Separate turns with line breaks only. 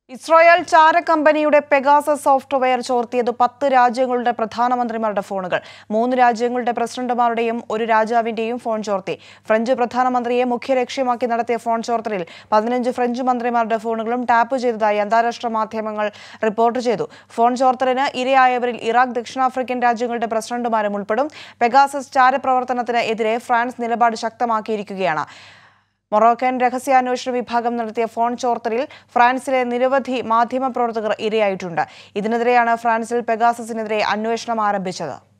Israel ചാര കമ്പനിയുടെ Pegasus software ചോർത്തിയത് പത്ത് രാജ്യങ്ങളുടെ പ്രധാനമന്ത്രിമാരുടെ ഫോണുകൾ മൂന്ന് രാജ്യങ്ങളുടെ പ്രസിഡന്റുമാരുടെയും ഒരു രാജാവിന്റെയും ഫോൺ ചോർത്തി ഫ്രഞ്ച് പ്രധാനമന്ത്രിയെ മുഖ്യ ലക്ഷ്യമാക്കി നടത്തിയ ഫോൺ ചോർത്തലിൽ പതിനഞ്ച് ഫ്രഞ്ച് മന്ത്രിമാരുടെ ഫോണുകളും ടാപ്പ് ചെയ്തതായി അന്താരാഷ്ട്ര മാധ്യമങ്ങൾ റിപ്പോർട്ട് ചെയ്തു ഫോൺ ചോർത്തലിന് ഇരയായവരിൽ ഇറാഖ് ദക്ഷിണാഫ്രിക്കൻ രാജ്യങ്ങളുടെ പ്രസിഡന്റുമാരും ഉൾപ്പെടും പെഗാസസ് ചാരപ്രവർത്തനത്തിന് എതിരെ ഫ്രാൻസ് നിലപാട് ശക്തമാക്കിയിരിക്കുകയാണ് മൊറോക്കൻ രഹസ്യാന്വേഷണ വിഭാഗം നടത്തിയ ഫോൺ ചോർത്തലിൽ ഫ്രാൻസിലെ നിരവധി മാധ്യമപ്രവർത്തകർ ഇരയായിട്ടുണ്ട് ഇതിനെതിരെയാണ് ഫ്രാൻസിൽ പെഗാസസിനെതിരെ അന്വേഷണം ആരംഭിച്ചത്